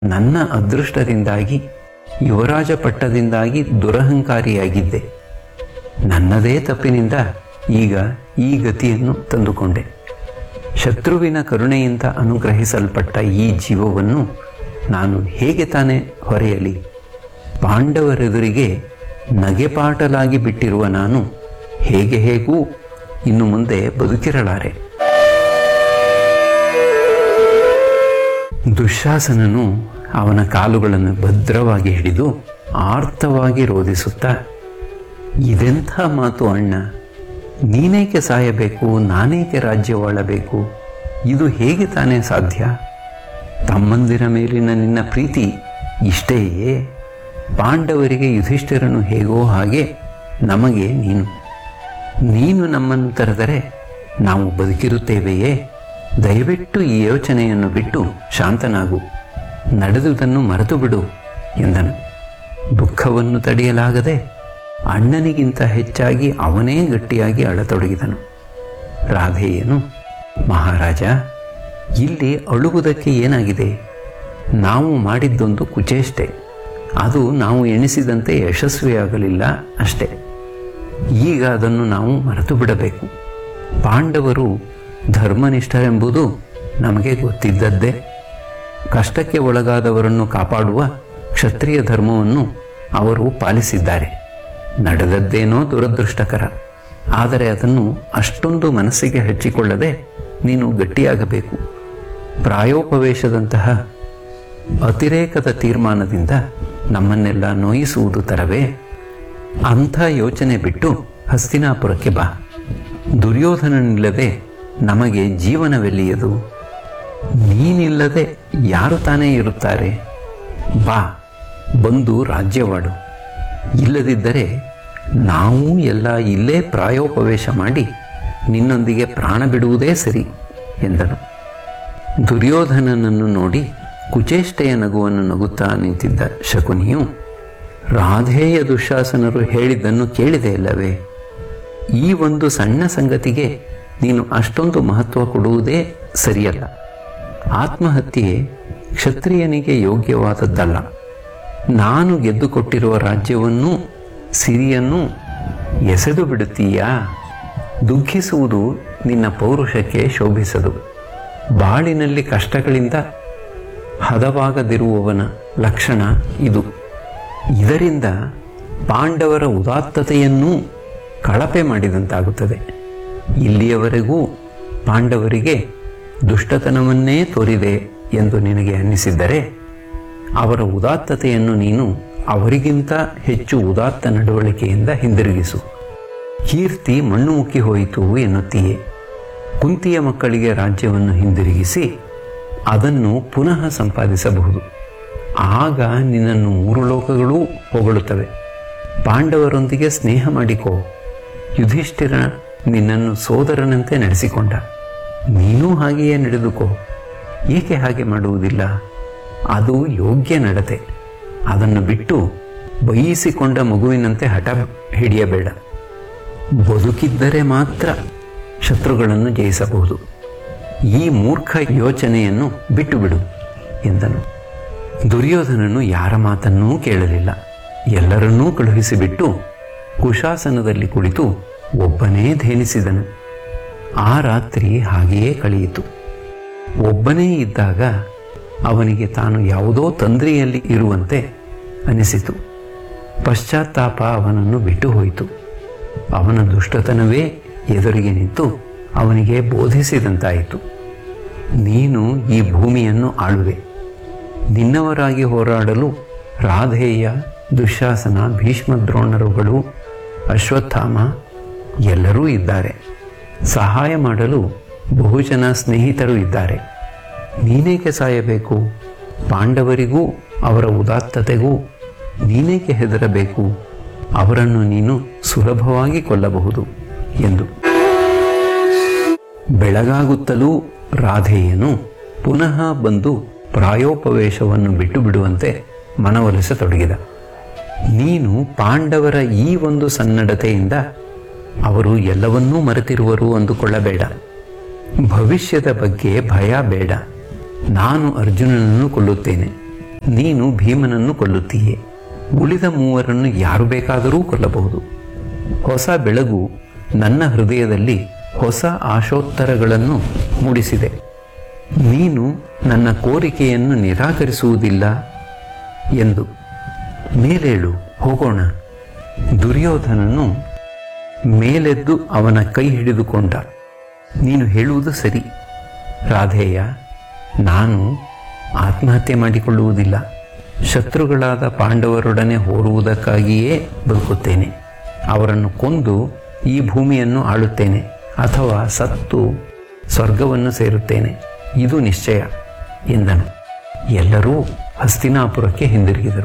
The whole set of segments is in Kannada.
ನನ್ನ ಅದೃಷ್ಟದಿಂದಾಗಿ ಯುವರಾಜ ಪಟ್ಟದಿಂದಾಗಿ ದುರಹಂಕಾರಿಯಾಗಿದ್ದೆ ನನ್ನದೇ ತಪ್ಪಿನಿಂದ ಈಗ ಈ ಗತಿಯನ್ನು ತಂದುಕೊಂಡೆ ಶತ್ರುವಿನ ಕರುಣೆಯಿಂದ ಅನುಗ್ರಹಿಸಲ್ಪಟ್ಟ ಈ ಜೀವವನ್ನು ನಾನು ಹೇಗೆ ತಾನೇ ಹೊರೆಯಲಿ ಪಾಂಡವರೆದುರಿಗೆ ನಗೆಪಾಟಲಾಗಿ ಬಿಟ್ಟಿರುವ ನಾನು ಹೇಗೆ ಹೇಗೂ ಇನ್ನು ಮುಂದೆ ಬದುಕಿರಲಾರೆ ದುಶ್ಯಾಸನನು ಅವನ ಕಾಲುಗಳನ್ನು ಭದ್ರವಾಗಿ ಹಿಡಿದು ಆರ್ತವಾಗಿ ರೋಧಿಸುತ್ತಾ ಇದೆಂಥ ಮಾತು ಅಣ್ಣ ನೀನೇಕೆ ಸಾಯಬೇಕು ನಾನೇಕೆ ರಾಜ್ಯವಾಳಬೇಕು ಇದು ಹೇಗೆ ತಾನೇ ಸಾಧ್ಯ ತಮ್ಮಂದಿರ ಮೇಲಿನ ನಿನ್ನ ಪ್ರೀತಿ ಇಷ್ಟೇಯೇ ಪಾಂಡವರಿಗೆ ಯುಧಿಷ್ಠಿರನು ಹೇಗೋ ಹಾಗೆ ನಮಗೆ ನೀನು ನೀನು ನಮ್ಮನ್ನು ತರೆದರೆ ನಾವು ಬದುಕಿರುತ್ತೇವೆಯೇ ದಯವಿಟ್ಟು ಈ ಯೋಚನೆಯನ್ನು ಬಿಟ್ಟು ಶಾಂತನಾಗು ನಡೆದುದನ್ನು ಮರೆತು ಬಿಡು ಎಂದನು ದುಃಖವನ್ನು ತಡೆಯಲಾಗದೆ ಅಣ್ಣನಿಗಿಂತ ಹೆಚ್ಚಾಗಿ ಅವನೇ ಗಟ್ಟಿಯಾಗಿ ಅಳತೊಡಗಿದನು ರಾಧೇಯನು ಮಹಾರಾಜ ಇಲ್ಲಿ ಅಳುವುದಕ್ಕೆ ಏನಾಗಿದೆ ನಾವು ಮಾಡಿದ್ದೊಂದು ಕುಚೇಷ್ಟೆ ಅದು ನಾವು ಎಣಿಸಿದಂತೆ ಯಶಸ್ವಿಯಾಗಲಿಲ್ಲ ಅಷ್ಟೇ ಈಗ ಅದನ್ನು ನಾವು ಮರೆತು ಬಿಡಬೇಕು ಪಾಂಡವರು ಧರ್ಮನಿಷ್ಠರೆಂಬುದು ನಮಗೆ ಗೊತ್ತಿದ್ದದ್ದೇ ಕಷ್ಟಕ್ಕೆ ಒಳಗಾದವರನ್ನು ಕಾಪಾಡುವ ಕ್ಷತ್ರಿಯ ಧರ್ಮವನ್ನು ಅವರು ಪಾಲಿಸಿದ್ದಾರೆ ನಡೆದದ್ದೇನೋ ದುರದೃಷ್ಟಕರ ಆದರೆ ಅದನ್ನು ಅಷ್ಟೊಂದು ಮನಸ್ಸಿಗೆ ಹಚ್ಚಿಕೊಳ್ಳದೆ ನೀನು ಗಟ್ಟಿಯಾಗಬೇಕು ಪ್ರಾಯೋಪವೇಶದಂತಹ ಅತಿರೇಕದ ತೀರ್ಮಾನದಿಂದ ನಮ್ಮನ್ನೆಲ್ಲ ನೋಯಿಸುವುದು ತರವೇ ಅಂಥ ಯೋಚನೆ ಬಿಟ್ಟು ಹಸ್ತಿನಾಪುರಕ್ಕೆ ಬಾ ದುರ್ಯೋಧನನಿಲ್ಲದೆ ನಮಗೆ ಜೀವನವೆಲ್ಲಿಯದು ನೀನಿಲ್ಲದೆ ಯಾರು ತಾನೇ ಇರುತ್ತಾರೆ ಬಾ ಬಂದು ರಾಜ್ಯವಾಡು ಇಲ್ಲದಿದ್ದರೆ ನಾವು ಎಲ್ಲ ಇಲ್ಲೇ ಪ್ರಾಯೋಪವೇಶ ಮಾಡಿ ನಿನ್ನೊಂದಿಗೆ ಪ್ರಾಣ ಬಿಡುವುದೇ ಸರಿ ಎಂದನು ದುರ್ಯೋಧನನನ್ನು ನೋಡಿ ಕುಚೇಷ್ಟೆಯ ನಗುವನ್ನು ನಗುತ್ತಾ ನಿಂತಿದ್ದ ಶಕುನಿಯು ರಾಧೇಯ ದುಶಾಸನರು ಹೇಳಿದ್ದನ್ನು ಕೇಳಿದೆ ಅಲ್ಲವೇ ಈ ಒಂದು ಸಣ್ಣ ಸಂಗತಿಗೆ ನೀನು ಅಷ್ಟೊಂದು ಮಹತ್ವ ಕೊಡುವುದೇ ಸರಿಯಲ್ಲ ಆತ್ಮಹತ್ಯೆ ಕ್ಷತ್ರಿಯನಿಗೆ ಯೋಗ್ಯವಾದದ್ದಲ್ಲ ನಾನು ಗೆದ್ದುಕೊಟ್ಟಿರುವ ರಾಜ್ಯವನ್ನೂ ಸಿರಿಯನ್ನು ಎಸೆದು ಬಿಡುತ್ತೀಯಾ ದುಃಖಿಸುವುದು ನಿನ್ನ ಪೌರುಷಕ್ಕೆ ಶೋಭಿಸದು ಬಾಳಿನಲ್ಲಿ ಕಷ್ಟಗಳಿಂದ ಹದವಾಗದಿರುವವನ ಲಕ್ಷಣ ಇದು ಇದರಿಂದ ಪಾಂಡವರ ಉದಾತ್ತತೆಯನ್ನೂ ಕಳಪೆ ಮಾಡಿದಂತಾಗುತ್ತದೆ ಇಲ್ಲಿಯವರೆಗೂ ಪಾಂಡವರಿಗೆ ದುಷ್ಟತನವನ್ನೇ ತೋರಿದೆ ಎಂದು ನಿನಗೆ ಅನ್ನಿಸಿದ್ದರೆ ಅವರ ಉದಾತ್ತತೆಯನ್ನು ನೀನು ಅವರಿಗಿಂತ ಹೆಚ್ಚು ಉದಾತ್ತ ನಡವಳಿಕೆಯಿಂದ ಹಿಂದಿರುಗಿಸು ಕೀರ್ತಿ ಮಣ್ಣು ಮುಕ್ಕಿ ಹೋಯಿತು ಎನ್ನುತ್ತೀಯೇ ಕುಂತಿಯ ಮಕ್ಕಳಿಗೆ ರಾಜ್ಯವನ್ನು ಹಿಂದಿರುಗಿಸಿ ಅದನ್ನು ಪುನಃ ಸಂಪಾದಿಸಬಹುದು ಆಗ ನಿನ್ನನ್ನು ಮೂರು ಲೋಕಗಳೂ ಹೊಗಳುತ್ತವೆ ಪಾಂಡವರೊಂದಿಗೆ ಸ್ನೇಹ ಮಾಡಿಕೋ ಯುಧಿಷ್ಠಿರ ನಿನ್ನನ್ನು ಸೋದರನಂತೆ ನಡೆಸಿಕೊಂಡ ನೀನೂ ಹಾಗೆಯೇ ನಡೆದುಕೋ ಏಕೆ ಹಾಗೆ ಮಾಡುವುದಿಲ್ಲ ಅದು ಯೋಗ್ಯ ನಡತೆ ಅದನ್ನು ಬಿಟ್ಟು ಬಯಸಿಕೊಂಡ ಮಗುವಿನಂತೆ ಹಠ ಹಿಡಿಯಬೇಡ ಬದುಕಿದ್ದರೆ ಮಾತ್ರ ಶತ್ರುಗಳನ್ನು ಜಯಿಸಬಹುದು ಈ ಮೂರ್ಖ ಯೋಚನೆಯನ್ನು ಬಿಟ್ಟು ಬಿಡು ಎಂದನು ದುರ್ಯೋಧನನು ಯಾರ ಮಾತನ್ನೂ ಕೇಳಲಿಲ್ಲ ಎಲ್ಲರನ್ನೂ ಕಳುಹಿಸಿಬಿಟ್ಟು ಕುಶಾಸನದಲ್ಲಿ ಕುಳಿತು ಒಬ್ಬನೇ ಧೇನಿಸಿದನು ಆ ರಾತ್ರಿ ಹಾಗೆಯೇ ಕಳೆಯಿತು ಒಬ್ಬನೇ ಇದ್ದಾಗ ಅವನಿಗೆ ತಾನು ಯಾವುದೋ ತಂದ್ರಿಯಲ್ಲಿ ಇರುವಂತೆ ಅನಿಸಿತು ಪಶ್ಚಾತ್ತಾಪ ಅವನನ್ನು ಬಿಟ್ಟು ಹೋಯಿತು ಅವನ ದುಷ್ಟತನವೇ ಎದುರಿಗೆ ನಿಂತು ಅವನಿಗೆ ಬೋಧಿಸಿದಂತಾಯಿತು ನೀನು ಈ ಭೂಮಿಯನ್ನು ಆಳುವೆ ನಿನ್ನವರಾಗಿ ಹೋರಾಡಲು ರಾಧೇಯ ದುಶ್ಯಾಸನ ಭೀಷ್ಮ ದ್ರೋಣರುಗಳು ಅಶ್ವತ್ಥಾಮ ಎಲ್ಲರೂ ಇದ್ದಾರೆ ಸಹಾಯ ಮಾಡಲು ಬಹುಜನ ಸ್ನೇಹಿತರು ಇದ್ದಾರೆ ನೀನೇಕೆ ಸಾಯಬೇಕು ಪಾಂಡವರಿಗೂ ಅವರ ಉದಾತ್ತತೆಗೂ ನೀನೇಕೆ ಹೆದರಬೇಕು ಅವರನ್ನು ನೀನು ಸುಲಭವಾಗಿ ಕೊಲ್ಲಬಹುದು ಎಂದು ಬೆಳಗಾಗುತ್ತಲೂ ರಾಧೇಯನು ಪುನಃ ಬಂದು ಪ್ರಾಯೋಪವೇಶವನ್ನು ಬಿಟ್ಟು ಬಿಡುವಂತೆ ಮನವೊಲಿಸತೊಡಗಿದ ನೀನು ಪಾಂಡವರ ಈ ಒಂದು ಸನ್ನಡತೆಯಿಂದ ಅವರು ಎಲ್ಲವನ್ನೂ ಮರೆತಿರುವರು ಅಂದುಕೊಳ್ಳಬೇಡ ಭವಿಷ್ಯದ ಬಗ್ಗೆ ಭಯ ಬೇಡ ನಾನು ಅರ್ಜುನನನ್ನು ಕೊಲ್ಲುತ್ತೇನೆ ನೀನು ಭೀಮನನ್ನು ಕೊಲ್ಲುತ್ತೀಯೆ ಉಳಿದ ಮೂವರನ್ನು ಯಾರು ಬೇಕಾದರೂ ಕೊಲ್ಲಬಹುದು ಹೊಸ ಬೆಳಗು ನನ್ನ ಹೃದಯದಲ್ಲಿ ಹೊಸ ಆಶೋತ್ತರಗಳನ್ನು ಮೂಡಿಸಿದೆ ನೀನು ನನ್ನ ಕೋರಿಕೆಯನ್ನು ನಿರಾಕರಿಸುವುದಿಲ್ಲ ಎಂದು ಮೇಲೇಳು ಹೋಗೋಣ ದುರ್ಯೋಧನನು ಮೇಲೆದ್ದು ಅವನ ಕೈ ಹಿಡಿದುಕೊಂಡ ನೀನು ಹೇಳುವುದು ಸರಿ ರಾಧೇಯ ನಾನು ಆತ್ಮಹತ್ಯೆ ಮಾಡಿಕೊಳ್ಳುವುದಿಲ್ಲ ಶತ್ರುಗಳಾದ ಪಾಂಡವರೊಡನೆ ಹೋರುವುದಕ್ಕಾಗಿಯೇ ಬದುಕುತ್ತೇನೆ ಅವರನ್ನು ಕೊಂದು ಈ ಭೂಮಿಯನ್ನು ಆಳುತ್ತೇನೆ ಅಥವಾ ಸತ್ತು ಸ್ವರ್ಗವನ್ನು ಸೇರುತ್ತೇನೆ ಇದು ನಿಶ್ಚಯ ಎಂದನು ಎಲ್ಲರೂ ಹಸ್ತಿನಾಪುರಕ್ಕೆ ಹಿಂದಿರುಗಿದರು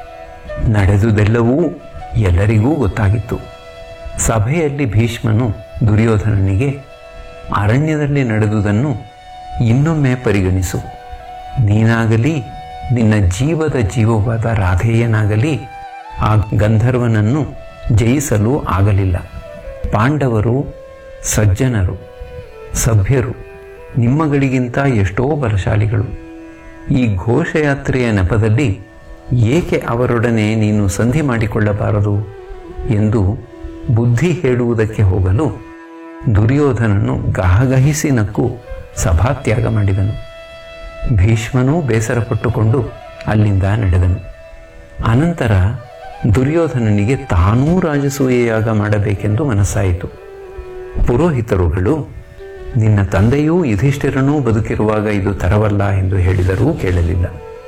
ನಡೆದುದೆಲ್ಲವೂ ಎಲ್ಲರಿಗೂ ಗೊತ್ತಾಗಿತ್ತು ಸಭೆಯಲ್ಲಿ ಭೀಷ್ಮನು ದುರ್ಯೋಧನನಿಗೆ ಅರಣ್ಯದಲ್ಲಿ ನಡೆದುದನ್ನು ಇನ್ನೊಮ್ಮೆ ಪರಿಗಣಿಸು ನೀನಾಗಲಿ ನಿನ್ನ ಜೀವದ ಜೀವವಾದ ರಾಧೇಯನಾಗಲಿ ಆ ಗಂಧರ್ವನನ್ನು ಜಯಿಸಲು ಆಗಲಿಲ್ಲ ಪಾಂಡವರು ಸಜ್ಜನರು ಸಭ್ಯರು ನಿಮ್ಮಗಳಿಗಿಂತ ಎಷ್ಟೋ ಬಲಶಾಲಿಗಳು ಈ ಘೋಷಯಾತ್ರೆಯ ನೆಪದಲ್ಲಿ ಏಕೆ ಅವರೊಡನೆ ನೀನು ಸಂಧಿ ಮಾಡಿಕೊಳ್ಳಬಾರದು ಎಂದು ಬುದ್ಧಿ ಹೇಳುವುದಕ್ಕೆ ಹೋಗಲು ದುರ್ಯೋಧನನು ಗಹಗಹಿಸಿ ನಕ್ಕು ಸಭಾತ್ಯಾಗ ಮಾಡಿದನು ಭೀಷ್ಮನೂ ಬೇಸರಪಟ್ಟುಕೊಂಡು ಅಲ್ಲಿಂದ ನಡೆದನು ಅನಂತರ ದುರ್ಯೋಧನನಿಗೆ ತಾನೂ ರಾಜಸೂಯೆಯಾಗ ಮಾಡಬೇಕೆಂದು ಮನಸ್ಸಾಯಿತು ಪುರೋಹಿತರುಗಳು ನಿನ್ನ ತಂದೆಯೂ ಯುಧಿಷ್ಠಿರನೂ ಬದುಕಿರುವಾಗ ಇದು ತರವಲ್ಲ ಎಂದು ಹೇಳಿದರೂ ಕೇಳಲಿಲ್ಲ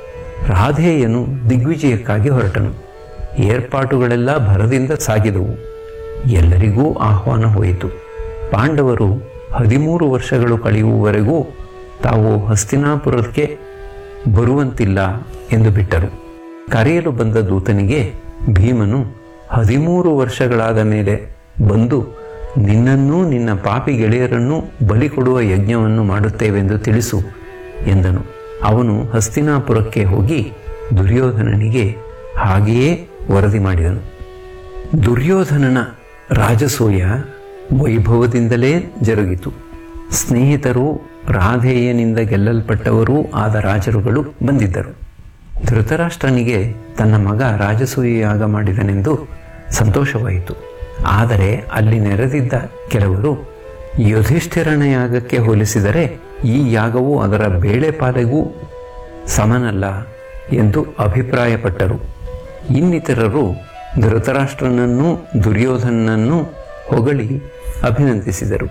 ರಾಧೇಯನು ದಿಗ್ವಿಜಯಕ್ಕಾಗಿ ಹೊರಟನು ಏರ್ಪಾಟುಗಳೆಲ್ಲ ಭರದಿಂದ ಸಾಗಿದವು ಎಲ್ಲರಿಗೂ ಆಹ್ವಾನ ಹೋಯಿತು ಪಾಂಡವರು ಹದಿಮೂರು ವರ್ಷಗಳು ಕಳೆಯುವವರೆಗೂ ತಾವು ಹಸ್ತಿನಾಪುರಕ್ಕೆ ಬರುವಂತಿಲ್ಲ ಎಂದು ಬಿಟ್ಟರು ಕರೆಯಲು ಬಂದ ದೂತನಿಗೆ ಭೀಮನು ಹದಿಮೂರು ವರ್ಷಗಳಾದ ಮೇಲೆ ಬಂದು ನಿನ್ನನ್ನೂ ನಿನ್ನ ಪಾಪಿ ಗೆಳೆಯರನ್ನೂ ಬಲಿ ಕೊಡುವ ಯಜ್ಞವನ್ನು ಮಾಡುತ್ತೇವೆಂದು ತಿಳಿಸು ಎಂದನು ಅವನು ಹಸ್ತಿನಾಪುರಕ್ಕೆ ಹೋಗಿ ದುರ್ಯೋಧನನಿಗೆ ಹಾಗೆಯೇ ವರದಿ ಮಾಡಿದನು ದುರ್ಯೋಧನನ ರಾಜಸೂಯ ವೈಭವದಿಂದಲೇ ಜರುಗಿತು ಸ್ನೇಹಿತರು ರಾಧೇಯನಿಂದ ಗೆಲ್ಲಲ್ಪಟ್ಟವರೂ ಆದ ರಾಜರುಗಳು ಬಂದಿದ್ದರು ಧೃತರಾಷ್ಟ್ರನಿಗೆ ತನ್ನ ಮಗ ರಾಜಸೂಯಾಗ ಮಾಡಿದನೆಂದು ಸಂತೋಷವಾಯಿತು ಆದರೆ ಅಲ್ಲಿ ನೆರೆದಿದ್ದ ಕೆಲವರು ಯುಧಿಷ್ಠಿರನ ಯಾಗಕ್ಕೆ ಹೋಲಿಸಿದರೆ ಈ ಯಾಗವು ಅದರ ಬೇಳೆ ಪಾಲೆಗೂ ಸಮನಲ್ಲ ಎಂದು ಅಭಿಪ್ರಾಯಪಟ್ಟರು ಇನ್ನಿತರರು ಧೃತರಾಷ್ಟ್ರನನ್ನೂ ದುರ್ಯೋಧನನನ್ನೂ ಹೊಗಳಿ ಅಭಿನಂದಿಸಿದರು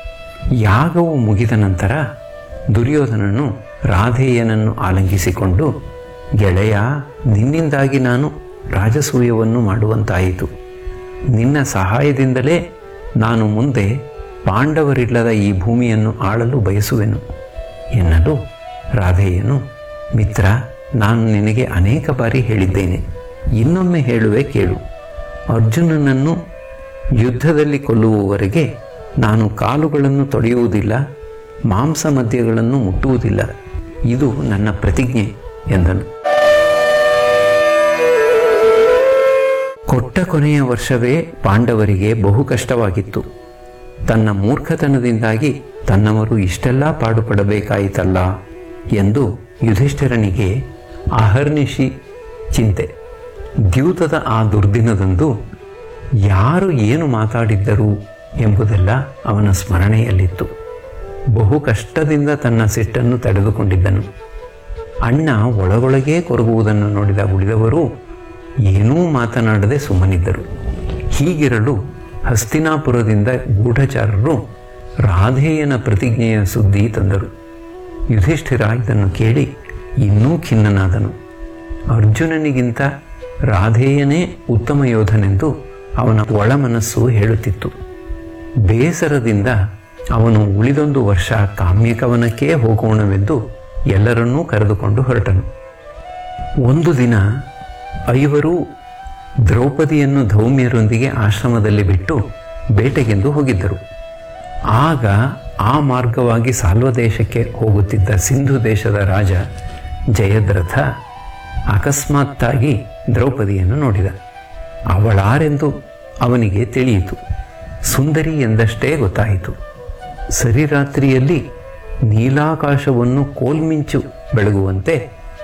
ಯಾಗವು ಮುಗಿದ ನಂತರ ದುರ್ಯೋಧನನು ರಾಧೇಯನನ್ನು ಆಲಂಗಿಸಿಕೊಂಡು ಗೆಳೆಯ ನಿನ್ನಿಂದಾಗಿ ನಾನು ರಾಜಸೂಯವನ್ನು ಮಾಡುವಂತಾಯಿತು ನಿನ್ನ ಸಹಾಯದಿಂದಲೇ ನಾನು ಮುಂದೆ ಪಾಂಡವರಿಲ್ಲದ ಈ ಭೂಮಿಯನ್ನು ಆಳಲು ಬಯಸುವೆನು ಎನ್ನಲು ರಾಧೇಯನು ಮಿತ್ರ ನಾನು ನಿನಗೆ ಅನೇಕ ಬಾರಿ ಹೇಳಿದ್ದೇನೆ ಇನ್ನೊಮ್ಮೆ ಹೇಳುವೆ ಕೇಳು ಅರ್ಜುನನನ್ನು ಯುದ್ಧದಲ್ಲಿ ಕೊಲ್ಲುವವರೆಗೆ ನಾನು ಕಾಲುಗಳನ್ನು ತೊಳೆಯುವುದಿಲ್ಲ ಮಾಂಸ ಮದ್ಯಗಳನ್ನು ಮುಟ್ಟುವುದಿಲ್ಲ ಇದು ನನ್ನ ಪ್ರತಿಜ್ಞೆ ಎಂದನು ಕೊಟ್ಟ ಕೊನೆಯ ವರ್ಷವೇ ಪಾಂಡವರಿಗೆ ಬಹು ಕಷ್ಟವಾಗಿತ್ತು ತನ್ನ ಮೂರ್ಖತನದಿಂದಾಗಿ ತನ್ನವರು ಇಷ್ಟೆಲ್ಲ ಪಾಡುಪಡಬೇಕಾಯಿತಲ್ಲ ಎಂದು ಯುಧಿಷ್ಠಿರನಿಗೆ ಅಹರ್ನಿಶಿ ಚಿಂತೆ ದ್ಯೂತದ ಆ ದುರ್ದಿನದಂದು ಯಾರು ಏನು ಮಾತಾಡಿದ್ದರು ಎಂಬುದೆಲ್ಲ ಅವನ ಸ್ಮರಣೆಯಲ್ಲಿತ್ತು ಬಹು ಕಷ್ಟದಿಂದ ತನ್ನ ಸಿಟ್ಟನ್ನು ತಡೆದುಕೊಂಡಿದ್ದನು ಅಣ್ಣ ಒಳಗೊಳಗೇ ಕೊರಗುವುದನ್ನು ನೋಡಿದ ಉಳಿದವರು ಏನೂ ಮಾತನಾಡದೆ ಸುಮ್ಮನಿದ್ದರು ಹೀಗಿರಲು ಹಸ್ತಿನಾಪುರದಿಂದ ಗೂಢಚಾರರು ರಾಧೇಯನ ಪ್ರತಿಜ್ಞೆಯ ಸುದ್ದಿ ತಂದರು ಯುಧಿಷ್ಠಿರ ಇದನ್ನು ಕೇಳಿ ಇನ್ನೂ ಖಿನ್ನನಾದನು ಅರ್ಜುನನಿಗಿಂತ ರಾಧೇಯನೇ ಉತ್ತಮ ಯೋಧನೆಂದು ಅವನ ಒಳಮನಸ್ಸು ಹೇಳುತ್ತಿತ್ತು ಬೇಸರದಿಂದ ಅವನು ಉಳಿದೊಂದು ವರ್ಷ ಕಾಮ್ಯಕವನಕ್ಕೇ ಹೋಗೋಣವೆಂದು ಎಲ್ಲರನ್ನೂ ಕರೆದುಕೊಂಡು ಹೊರಟನು ಒಂದು ದಿನ ಐವರು ದ್ರೌಪದಿಯನ್ನು ಧೌಮ್ಯರೊಂದಿಗೆ ಆಶ್ರಮದಲ್ಲಿ ಬಿಟ್ಟು ಬೇಟೆಗೆಂದು ಹೋಗಿದ್ದರು ಆಗ ಆ ಮಾರ್ಗವಾಗಿ ಸಾಲ್ವ ದೇಶಕ್ಕೆ ಹೋಗುತ್ತಿದ್ದ ಸಿಂಧು ದೇಶದ ರಾಜ ಜಯದ್ರಥ ಅಕಸ್ಮಾತ್ತಾಗಿ ದ್ರೌಪದಿಯನ್ನು ನೋಡಿದ ಅವಳಾರೆಂದು ಅವನಿಗೆ ತಿಳಿಯಿತು ಸುಂದರಿ ಎಂದಷ್ಟೇ ಗೊತ್ತಾಯಿತು ಸರಿರಾತ್ರಿಯಲ್ಲಿ ನೀಲಾಕಾಶವನ್ನು ಕೋಲ್ಮಿಂಚು ಬೆಳಗುವಂತೆ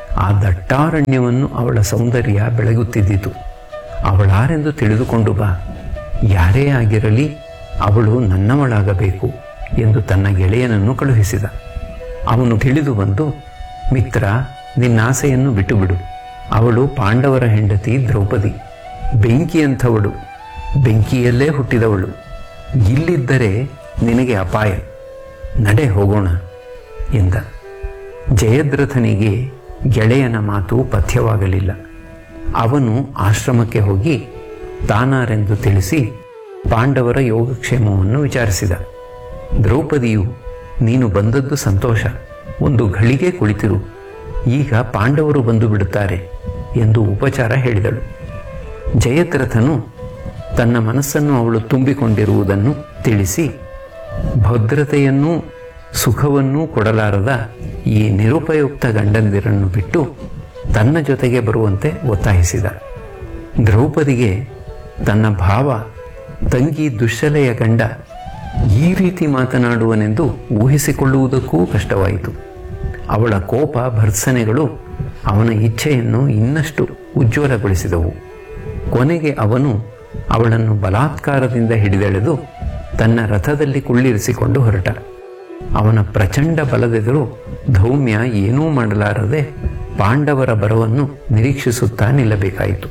ಆ ದಟ್ಟಾರಣ್ಯವನ್ನು ಅವಳ ಸೌಂದರ್ಯ ಬೆಳಗುತ್ತಿದ್ದಿತು ಅವಳಾರೆಂದು ತಿಳಿದುಕೊಂಡು ಬಾ ಯಾರೇ ಆಗಿರಲಿ ಅವಳು ನನ್ನವಳಾಗಬೇಕು ಎಂದು ತನ್ನ ಗೆಳೆಯನನ್ನು ಕಳುಹಿಸಿದ ಅವನು ತಿಳಿದು ಬಂದು ಮಿತ್ರ ನಿನ್ನಾಸೆಯನ್ನು ಬಿಟ್ಟುಬಿಡು ಅವಳು ಪಾಂಡವರ ಹೆಂಡತಿ ದ್ರೌಪದಿ ಬೆಂಕಿಯಂಥವಳು ಬೆಂಕಿಯಲ್ಲೇ ಹುಟ್ಟಿದವಳು ಇಲ್ಲಿದ್ದರೆ ನಿನಗೆ ಅಪಾಯ ನಡೆ ಹೋಗೋಣ ಎಂದ ಜಯದ್ರಥನಿಗೆ ಗೆಳೆಯನ ಮಾತು ಪಥ್ಯವಾಗಲಿಲ್ಲ ಅವನು ಆಶ್ರಮಕ್ಕೆ ಹೋಗಿ ತಾನಾರೆಂದು ತಿಳಿಸಿ ಪಾಂಡವರ ಯೋಗಕ್ಷೇಮವನ್ನು ವಿಚಾರಿಸಿದ ದ್ರೌಪದಿಯು ನೀನು ಬಂದದ್ದು ಸಂತೋಷ ಒಂದು ಘಳಿಗೆ ಕುಳಿತಿರು ಈಗ ಪಾಂಡವರು ಬಂದು ಬಿಡುತ್ತಾರೆ ಎಂದು ಉಪಚಾರ ಹೇಳಿದಳು ಜಯದ್ರಥನು ತನ್ನ ಮನಸ್ಸನ್ನು ಅವಳು ತುಂಬಿಕೊಂಡಿರುವುದನ್ನು ತಿಳಿಸಿ ಭದ್ರತೆಯನ್ನೂ ಸುಖವನ್ನೂ ಕೊಡಲಾರದ ಈ ನಿರುಪಯುಕ್ತ ಗಂಡಂದಿರನ್ನು ಬಿಟ್ಟು ತನ್ನ ಜೊತೆಗೆ ಬರುವಂತೆ ಒತ್ತಾಯಿಸಿದ ದ್ರೌಪದಿಗೆ ತನ್ನ ಭಾವ ತಂಗಿ ದುಶ್ಶಲೆಯ ಗಂಡ ಈ ರೀತಿ ಮಾತನಾಡುವನೆಂದು ಊಹಿಸಿಕೊಳ್ಳುವುದಕ್ಕೂ ಕಷ್ಟವಾಯಿತು ಅವಳ ಕೋಪ ಭರ್ತ್ಸನೆಗಳು ಅವನ ಇಚ್ಛೆಯನ್ನು ಇನ್ನಷ್ಟು ಉಜ್ವಲಗೊಳಿಸಿದವು ಕೊನೆಗೆ ಅವನು ಅವಳನ್ನು ಬಲಾತ್ಕಾರದಿಂದ ಹಿಡಿದೆಳೆದು ತನ್ನ ರಥದಲ್ಲಿ ಕುಳ್ಳಿರಿಸಿಕೊಂಡು ಹೊರಟ ಅವನ ಪ್ರಚಂಡ ಬಲದೆದುರು ಧೌಮ್ಯ ಏನೂ ಮಾಡಲಾರದೆ ಪಾಂಡವರ ಬರವನ್ನು ನಿರೀಕ್ಷಿಸುತ್ತಾ ನಿಲ್ಲಬೇಕಾಯಿತು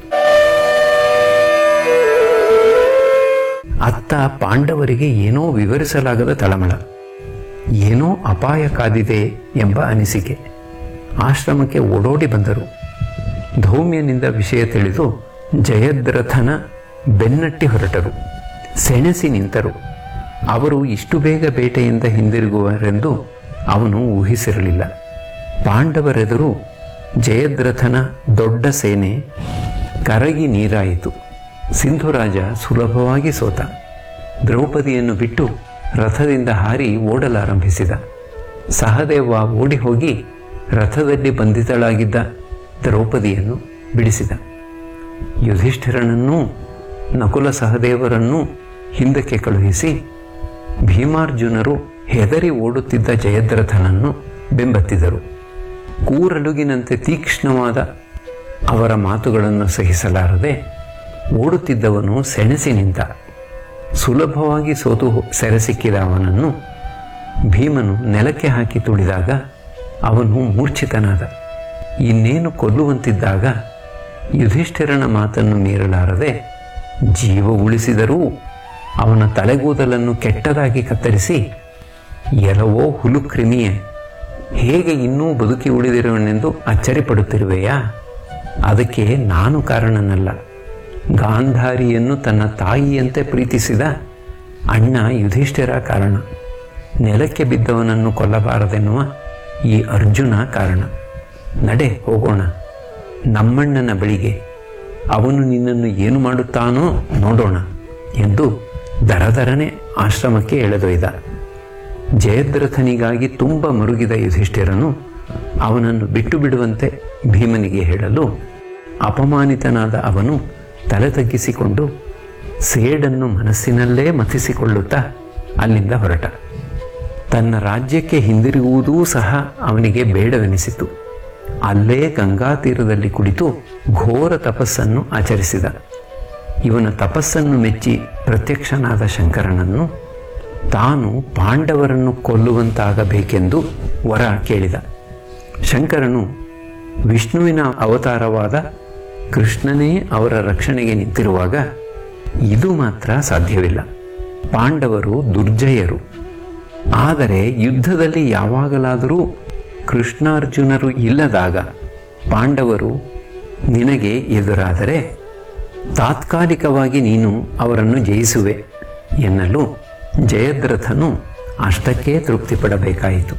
ಅತ್ತ ಪಾಂಡವರಿಗೆ ಏನೋ ವಿವರಿಸಲಾಗದ ತಳಮಳ ಏನೋ ಅಪಾಯ ಕಾದಿದೆ ಎಂಬ ಅನಿಸಿಕೆ ಆಶ್ರಮಕ್ಕೆ ಓಡೋಡಿ ಬಂದರು ಧೌಮ್ಯನಿಂದ ವಿಷಯ ತಿಳಿದು ಜಯದ್ರಥನ ಬೆನ್ನಟ್ಟಿ ಹೊರಟರು ಸೆಣಸಿ ನಿಂತರು ಅವರು ಇಷ್ಟು ಬೇಗ ಬೇಟೆಯಿಂದ ಹಿಂದಿರುಗುವರೆಂದು ಅವನು ಊಹಿಸಿರಲಿಲ್ಲ ಪಾಂಡವರೆದುರು ಜಯದ್ರಥನ ದೊಡ್ಡ ಸೇನೆ ಕರಗಿ ನೀರಾಯಿತು ಸಿಂಧುರಾಜ ಸುಲಭವಾಗಿ ಸೋತ ದ್ರೌಪದಿಯನ್ನು ಬಿಟ್ಟು ರಥದಿಂದ ಹಾರಿ ಓಡಲಾರಂಭಿಸಿದ ಸಹದೇವ ಓಡಿ ಹೋಗಿ ರಥದಲ್ಲಿ ಬಂಧಿತಳಾಗಿದ್ದ ದ್ರೌಪದಿಯನ್ನು ಬಿಡಿಸಿದ ಯುಧಿಷ್ಠಿರನನ್ನೂ ನಕುಲ ಸಹದೇವರನ್ನೂ ಹಿಂದಕ್ಕೆ ಕಳುಹಿಸಿ ಭೀಮಾರ್ಜುನರು ಹೆದರಿ ಓಡುತ್ತಿದ್ದ ಜಯದ್ರಥನನ್ನು ಬೆಂಬತ್ತಿದರು ಕೂರಲುಗಿನಂತೆ ತೀಕ್ಷ್ಣವಾದ ಅವರ ಮಾತುಗಳನ್ನು ಸಹಿಸಲಾರದೆ ಓಡುತ್ತಿದ್ದವನು ಸೆಣಸಿ ನಿಂತ ಸುಲಭವಾಗಿ ಸೋತು ಸೆರೆಸಿಕ್ಕಿದ ಅವನನ್ನು ಭೀಮನು ನೆಲಕ್ಕೆ ಹಾಕಿ ತುಳಿದಾಗ ಅವನು ಮೂರ್ಛಿತನಾದ ಇನ್ನೇನು ಕೊಲ್ಲುವಂತಿದ್ದಾಗ ಯುಧಿಷ್ಠಿರನ ಮಾತನ್ನು ಮೀರಲಾರದೆ ಜೀವ ಉಳಿಸಿದರೂ ಅವನ ತಲೆಗೂದಲನ್ನು ಕೆಟ್ಟದಾಗಿ ಕತ್ತರಿಸಿ ಎಲ್ಲವೋ ಹುಲು ಕ್ರಿಮಿಯೇ ಹೇಗೆ ಇನ್ನೂ ಬದುಕಿ ಉಳಿದಿರುವನೆಂದು ಅಚ್ಚರಿಪಡುತ್ತಿರುವೆಯಾ ಅದಕ್ಕೆ ನಾನು ಕಾರಣನಲ್ಲ ಗಾಂಧಾರಿಯನ್ನು ತನ್ನ ತಾಯಿಯಂತೆ ಪ್ರೀತಿಸಿದ ಅಣ್ಣ ಯುಧಿಷ್ಠಿರ ಕಾರಣ ನೆಲಕ್ಕೆ ಬಿದ್ದವನನ್ನು ಕೊಲ್ಲಬಾರದೆನ್ನುವ ಈ ಅರ್ಜುನ ಕಾರಣ ನಡೆ ಹೋಗೋಣ ನಮ್ಮಣ್ಣನ ಬಳಿಗೆ ಅವನು ನಿನ್ನನ್ನು ಏನು ಮಾಡುತ್ತಾನೋ ನೋಡೋಣ ಎಂದು ದರದರನೆ ಆಶ್ರಮಕ್ಕೆ ಎಳೆದೊಯ್ದ ಜಯದ್ರಥನಿಗಾಗಿ ತುಂಬ ಮರುಗಿದ ಯುಧಿಷ್ಠಿರನು ಅವನನ್ನು ಬಿಟ್ಟು ಬಿಡುವಂತೆ ಭೀಮನಿಗೆ ಹೇಳಲು ಅಪಮಾನಿತನಾದ ಅವನು ತಲೆ ತಗ್ಗಿಸಿಕೊಂಡು ಸೇಡನ್ನು ಮನಸ್ಸಿನಲ್ಲೇ ಮಥಿಸಿಕೊಳ್ಳುತ್ತಾ ಅಲ್ಲಿಂದ ಹೊರಟ ತನ್ನ ರಾಜ್ಯಕ್ಕೆ ಹಿಂದಿರುಗುವುದೂ ಸಹ ಅವನಿಗೆ ಬೇಡವೆನಿಸಿತು ಅಲ್ಲೇ ಗಂಗಾ ತೀರದಲ್ಲಿ ಕುಳಿತು ಘೋರ ತಪಸ್ಸನ್ನು ಆಚರಿಸಿದ ಇವನ ತಪಸ್ಸನ್ನು ಮೆಚ್ಚಿ ಪ್ರತ್ಯಕ್ಷನಾದ ಶಂಕರನನ್ನು ತಾನು ಪಾಂಡವರನ್ನು ಕೊಲ್ಲುವಂತಾಗಬೇಕೆಂದು ವರ ಕೇಳಿದ ಶಂಕರನು ವಿಷ್ಣುವಿನ ಅವತಾರವಾದ ಕೃಷ್ಣನೇ ಅವರ ರಕ್ಷಣೆಗೆ ನಿಂತಿರುವಾಗ ಇದು ಮಾತ್ರ ಸಾಧ್ಯವಿಲ್ಲ ಪಾಂಡವರು ದುರ್ಜಯರು ಆದರೆ ಯುದ್ಧದಲ್ಲಿ ಯಾವಾಗಲಾದರೂ ಕೃಷ್ಣಾರ್ಜುನರು ಇಲ್ಲದಾಗ ಪಾಂಡವರು ನಿನಗೆ ಎದುರಾದರೆ ತಾತ್ಕಾಲಿಕವಾಗಿ ನೀನು ಅವರನ್ನು ಜಯಿಸುವೆ ಎನ್ನಲು ಜಯದ್ರಥನು ಅಷ್ಟಕ್ಕೆ ತೃಪ್ತಿಪಡಬೇಕಾಯಿತು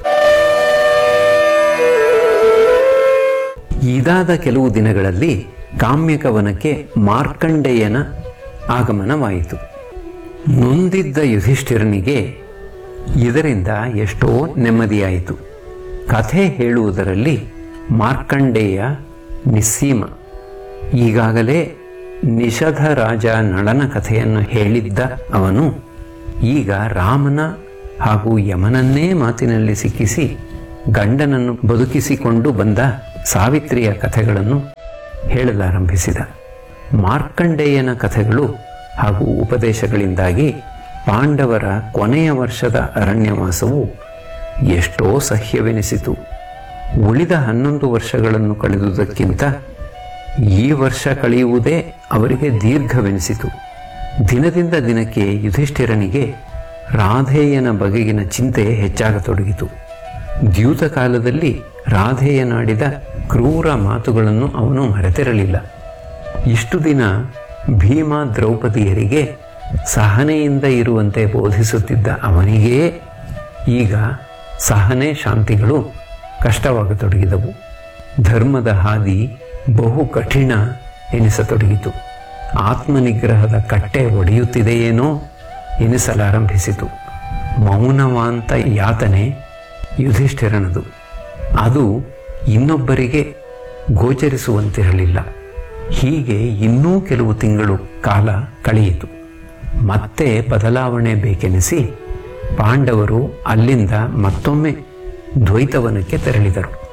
ಇದಾದ ಕೆಲವು ದಿನಗಳಲ್ಲಿ ಕಾಮ್ಯಕವನಕ್ಕೆ ಮಾರ್ಕಂಡೇಯನ ಆಗಮನವಾಯಿತು ನೊಂದಿದ್ದ ಯುಧಿಷ್ಠಿರನಿಗೆ ಇದರಿಂದ ಎಷ್ಟೋ ನೆಮ್ಮದಿಯಾಯಿತು ಕಥೆ ಹೇಳುವುದರಲ್ಲಿ ಮಾರ್ಕಂಡೇಯ ನಿಸ್ಸೀಮ ಈಗಾಗಲೇ ನಿಷಧ ರಾಜ ನಳನ ಕಥೆಯನ್ನು ಹೇಳಿದ್ದ ಅವನು ಈಗ ರಾಮನ ಹಾಗೂ ಯಮನನ್ನೇ ಮಾತಿನಲ್ಲಿ ಸಿಕ್ಕಿಸಿ ಗಂಡನನ್ನು ಬದುಕಿಸಿಕೊಂಡು ಬಂದ ಸಾವಿತ್ರಿಯ ಕಥೆಗಳನ್ನು ಹೇಳಲಾರಂಭಿಸಿದ ಮಾರ್ಕಂಡೇಯನ ಕಥೆಗಳು ಹಾಗೂ ಉಪದೇಶಗಳಿಂದಾಗಿ ಪಾಂಡವರ ಕೊನೆಯ ವರ್ಷದ ಅರಣ್ಯವಾಸವು ಎಷ್ಟೋ ಸಹ್ಯವೆನಿಸಿತು ಉಳಿದ ಹನ್ನೊಂದು ವರ್ಷಗಳನ್ನು ಕಳೆದುದಕ್ಕಿಂತ ಈ ವರ್ಷ ಕಳೆಯುವುದೇ ಅವರಿಗೆ ದೀರ್ಘವೆನಿಸಿತು ದಿನದಿಂದ ದಿನಕ್ಕೆ ಯುಧಿಷ್ಠಿರನಿಗೆ ರಾಧೇಯನ ಬಗೆಗಿನ ಚಿಂತೆ ಹೆಚ್ಚಾಗತೊಡಗಿತು ದ್ಯೂತ ಕಾಲದಲ್ಲಿ ರಾಧೇಯನಾಡಿದ ಕ್ರೂರ ಮಾತುಗಳನ್ನು ಅವನು ಮರೆತಿರಲಿಲ್ಲ ಇಷ್ಟು ದಿನ ಭೀಮ ದ್ರೌಪದಿಯರಿಗೆ ಸಹನೆಯಿಂದ ಇರುವಂತೆ ಬೋಧಿಸುತ್ತಿದ್ದ ಅವನಿಗೇ ಈಗ ಸಹನೆ ಶಾಂತಿಗಳು ಕಷ್ಟವಾಗತೊಡಗಿದವು ಧರ್ಮದ ಹಾದಿ ಬಹು ಕಠಿಣ ಎನಿಸತೊಡಗಿತು ಆತ್ಮನಿಗ್ರಹದ ಕಟ್ಟೆ ಒಡೆಯುತ್ತಿದೆಯೇನೋ ಎನಿಸಲಾರಂಭಿಸಿತು ಮೌನವಾಂತ ಯಾತನೆ ಯುಧಿಷ್ಠಿರನದು ಅದು ಇನ್ನೊಬ್ಬರಿಗೆ ಗೋಚರಿಸುವಂತಿರಲಿಲ್ಲ ಹೀಗೆ ಇನ್ನೂ ಕೆಲವು ತಿಂಗಳು ಕಾಲ ಕಳೆಯಿತು ಮತ್ತೆ ಬದಲಾವಣೆ ಬೇಕೆನಿಸಿ ಪಾಂಡವರು ಅಲ್ಲಿಂದ ಮತ್ತೊಮ್ಮೆ ದ್ವೈತವನಕ್ಕೆ ತೆರಳಿದರು